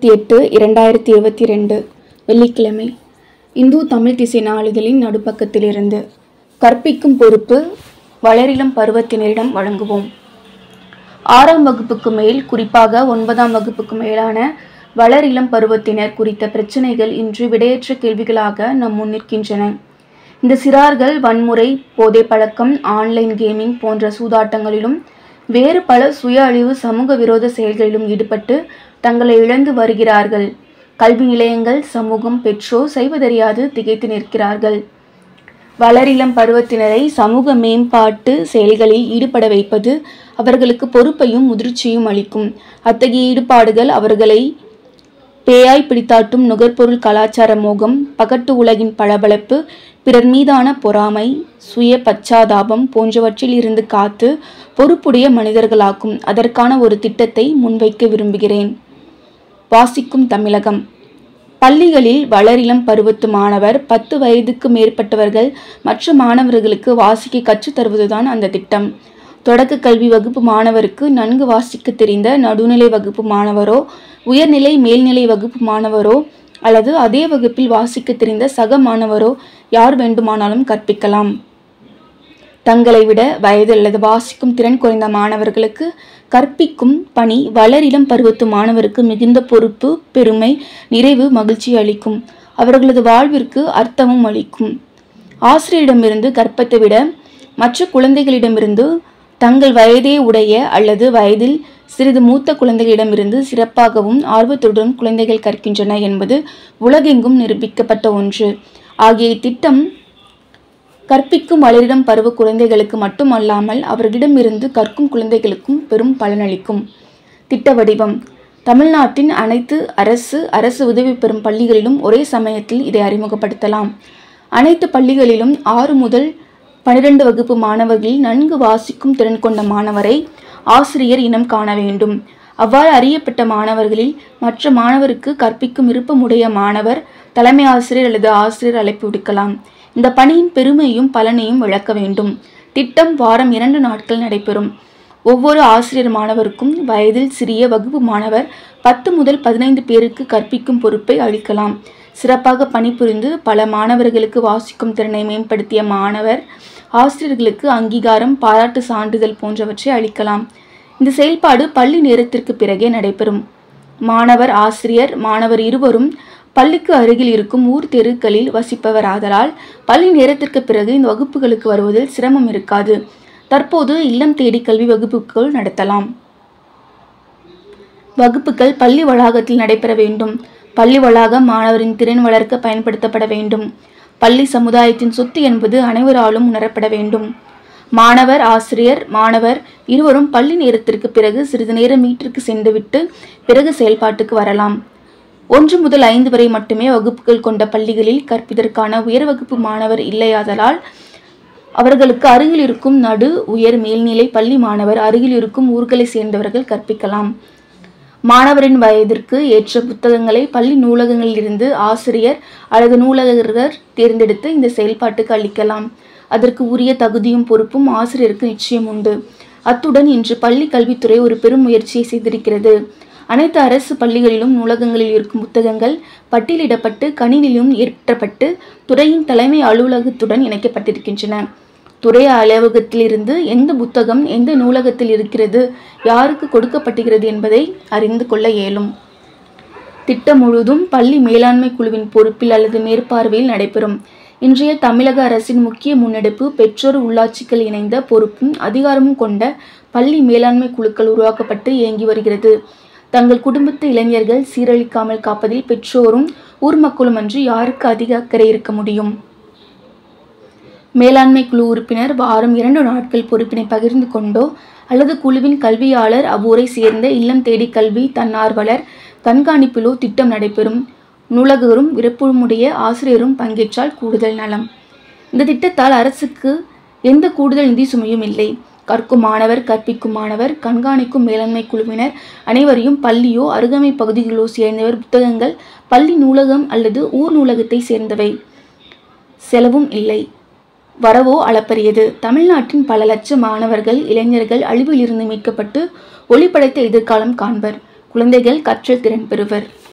எட்டு இரண்டாயிரத்தி இருபத்தி ரெண்டு வெள்ளிக்கிழமை இந்து தமிழ் திசை நாளிதழின் நடுப்பக்கத்திலிருந்து கற்பிக்கும் பொறுப்பு வளரிளம் பருவத்தினரிடம் வழங்குவோம் ஆறாம் வகுப்புக்கு மேல் குறிப்பாக ஒன்பதாம் வகுப்புக்கு மேலான வளரிளம் பருவத்தினர் குறித்த பிரச்சனைகள் இன்று விடையற்ற கேள்விகளாக நம் முன் நிற்கின்றன இந்த சிறார்கள் வன்முறை போதை பழக்கம் ஆன்லைன் கேமிங் போன்ற சூதாட்டங்களிலும் வேறு பல சுய அழிவு சமூக விரோத செயல்களிலும் ஈடுபட்டு தங்களை இழந்து வருகிறார்கள் கல்வி நிலையங்கள் சமூகம் பெற்றோர் செய்வதறியாது திகைத்து நிற்கிறார்கள் வளரிளம் பருவத்தினரை சமூக மேம்பாட்டு செயல்களில் ஈடுபட வைப்பது அவர்களுக்கு பொறுப்பையும் முதிர்ச்சியும் அளிக்கும் அத்தகைய ஈடுபாடுகள் அவர்களை பேயாய் பிடித்தாட்டும் நுகர்பொருள் கலாச்சார மோகம் பகட்டு உலகின் பளபளப்பு பிறர் மீதான பொறாமை சுய பச்சாதாபம் போன்றவற்றில் இருந்து காத்து பொறுப்புடைய மனிதர்களாக்கும் அதற்கான ஒரு திட்டத்தை முன்வைக்க விரும்புகிறேன் வாசிக்கும் தமிழகம் பள்ளிகளில் வளரிளம் பருவத்து மாணவர் பத்து வயதுக்கு மேற்பட்டவர்கள் மற்ற மாணவர்களுக்கு வாசிக்க கற்றுத் தருவதுதான் அந்த திட்டம் தொடக்க கல்வி வகுப்பு மாணவருக்கு நன்கு வாசிக்க தெரிந்த நடுநிலை வகுப்பு மாணவரோ உயர்நிலை மேல்நிலை வகுப்பு மாணவரோ அல்லது அதே வகுப்பில் வாசிக்க தெரிந்த சக மாணவரோ யார் வேண்டுமானாலும் கற்பிக்கலாம் தங்களை விட வயது அல்லது வாசிக்கும் திறன் குறைந்த மாணவர்களுக்கு கற்பிக்கும் பணி வளரிளம் பருவத்து மாணவருக்கு மிகுந்த பொறுப்பு பெருமை நிறைவு மகிழ்ச்சி அளிக்கும் அவர்களது வாழ்விற்கு அர்த்தமும் அளிக்கும் ஆசிரியரிடமிருந்து கற்பத்தை விட மற்ற குழந்தைகளிடமிருந்து தங்கள் வயதே உடைய அல்லது வயதில் சிறிது மூத்த குழந்தைகளிடமிருந்து சிறப்பாகவும் ஆர்வத்துடன் குழந்தைகள் கற்கின்றன என்பது உலகெங்கும் நிரூபிக்கப்பட்ட ஒன்று ஆகிய திட்டம் கற்பிக்கும் வளரிடம் பருவ குழந்தைகளுக்கு மட்டுமல்லாமல் அவர்களிடமிருந்து கற்கும் குழந்தைகளுக்கும் பெரும் பலனளிக்கும் திட்ட வடிவம் தமிழ்நாட்டின் அனைத்து அரசு அரசு உதவி பெறும் பள்ளிகளிலும் ஒரே சமயத்தில் இதை அறிமுகப்படுத்தலாம் அனைத்து பள்ளிகளிலும் ஆறு முதல் பனிரெண்டு வகுப்பு மாணவர்களில் நன்கு வாசிக்கும் திறன் கொண்ட மாணவரை ஆசிரியர் இனம் காண வேண்டும் அவ்வாறு அறியப்பட்ட மாணவர்களில் மற்ற மாணவருக்கு கற்பிக்கும் விருப்பமுடைய மாணவர் தலைமை ஆசிரியர் அல்லது ஆசிரியர் அழைப்பு விடுக்கலாம் இந்த பணியின் பெருமையும் பலனையும் விளக்க வேண்டும் திட்டம் வாரம் இரண்டு நாட்கள் நடைபெறும் ஒவ்வொரு ஆசிரியர் மாணவருக்கும் வயதில் சிறிய வகுப்பு மாணவர் பத்து முதல் பதினைந்து பேருக்கு கற்பிக்கும் பொறுப்பை அளிக்கலாம் சிறப்பாக பணிபுரிந்து பல மாணவர்களுக்கு வாசிக்கும் திறனை மேம்படுத்திய மாணவர் ஆசிரியர்களுக்கு அங்கீகாரம் பாராட்டு சான்றிதழ் போன்றவற்றை அளிக்கலாம் இந்த செயல்பாடு பள்ளி நேரத்திற்கு பிறகே நடைபெறும் மாணவர் ஆசிரியர் மாணவர் இருவரும் பள்ளிக்கு அருகில் இருக்கும் ஊர் தெருக்களில் வசிப்பவர் ஆதலால் பள்ளி நேரத்திற்கு பிறகு இந்த வகுப்புகளுக்கு வருவதில் சிரமம் இருக்காது தற்போது இல்லம் தேடி கல்வி வகுப்புகள் நடத்தலாம் வகுப்புகள் பள்ளி வளாகத்தில் நடைபெற வேண்டும் பள்ளி வளாகம் மாணவரின் திறன் வளர்க்க பயன்படுத்தப்பட வேண்டும் பள்ளி சமுதாயத்தின் சொத்து என்பது அனைவராலும் உணரப்பட வேண்டும் மாணவர் ஆசிரியர் மாணவர் இருவரும் பள்ளி நேரத்திற்கு பிறகு சிறிது நேரம் வீட்டிற்கு சென்றுவிட்டு பிறகு செயல்பாட்டுக்கு வரலாம் ஒன்று முதல் ஐந்து வரை மட்டுமே வகுப்புகள் கொண்ட பள்ளிகளில் கற்பிதற்கான உயர் வகுப்பு மாணவர் இல்லையாதலால் அவர்களுக்கு அருகில் இருக்கும் நடு உயர் மேல்நிலை பள்ளி மாணவர் அருகில் இருக்கும் ஊர்களை சேர்ந்தவர்கள் கற்பிக்கலாம் மாணவரின் வயதிற்கு ஏற்ற புத்தகங்களை பள்ளி நூலகங்களில் இருந்து ஆசிரியர் அல்லது நூலகர் தேர்ந்தெடுத்து இந்த செயல்பாட்டுக்கு அளிக்கலாம் அதற்கு உரிய தகுதியும் பொறுப்பும் ஆசிரியருக்கு நிச்சயம் உண்டு அத்துடன் இன்று பள்ளி கல்வித்துறை ஒரு பெரும் முயற்சியை செய்திருக்கிறது அனைத்து அரசு பள்ளிகளிலும் நூலகங்களில் இருக்கும் புத்தகங்கள் பட்டியலிடப்பட்டு கணினிலும் ஏற்றப்பட்டு துறையின் தலைமை அலுவலகத்துடன் இணைக்கப்பட்டிருக்கின்றன துறை அலுவலகத்திலிருந்து எந்த புத்தகம் எந்த நூலகத்தில் இருக்கிறது யாருக்கு கொடுக்கப்படுகிறது என்பதை அறிந்து கொள்ள இயலும் திட்டம் முழுதும் பள்ளி மேலாண்மை குழுவின் பொறுப்பில் அல்லது மேற்பார்வையில் நடைபெறும் இன்றைய தமிழக அரசின் முக்கிய முன்னெடுப்பு பெற்றோர் உள்ளாட்சிகள் இணைந்த பொறுப்பும் அதிகாரமும் கொண்ட பள்ளி மேலாண்மை குழுக்கள் உருவாக்கப்பட்டு இயங்கி வருகிறது தங்கள் குடும்பத்து இளைஞர்கள் சீரழிக்காமல் காப்பதில் பெற்றோரும் ஊர் மக்களும் அன்று யாருக்கு அதிக அக்கறை இருக்க முடியும் மேலாண்மை குழு உறுப்பினர் வாரம் இரண்டு நாட்கள் பொறுப்பினை பகிர்ந்து கொண்டோ அல்லது குழுவின் கல்வியாளர் அவ்வூரை சேர்ந்த இல்லம் தேடி கல்வி தன்னார்வலர் கண்காணிப்பிலோ திட்டம் நடைபெறும் நூலகரும் விருப்பமுடைய ஆசிரியரும் பங்கேற்றால் கூடுதல் நலம் இந்த திட்டத்தால் அரசுக்கு எந்த கூடுதல் நிதி சுமையும் இல்லை கற்கும் மாணவர் கற்பிக்கும் மாணவர் கண்காணிக்கும் மேலாண்மை குழுவினர் அனைவரையும் பள்ளியோ அருகமை பகுதிகளோ சேர்ந்தவர் புத்தகங்கள் பள்ளி நூலகம் அல்லது ஊர் நூலகத்தை சேர்ந்தவை செலவும் இல்லை வரவோ அளப்பரியது தமிழ்நாட்டின் பல லட்சம் மாணவர்கள் இளைஞர்கள் அழிவிலிருந்து மீட்கப்பட்டு ஒளி படைத்த எதிர்காலம் காண்பர் குழந்தைகள் கற்றல் திறன் பெறுவர்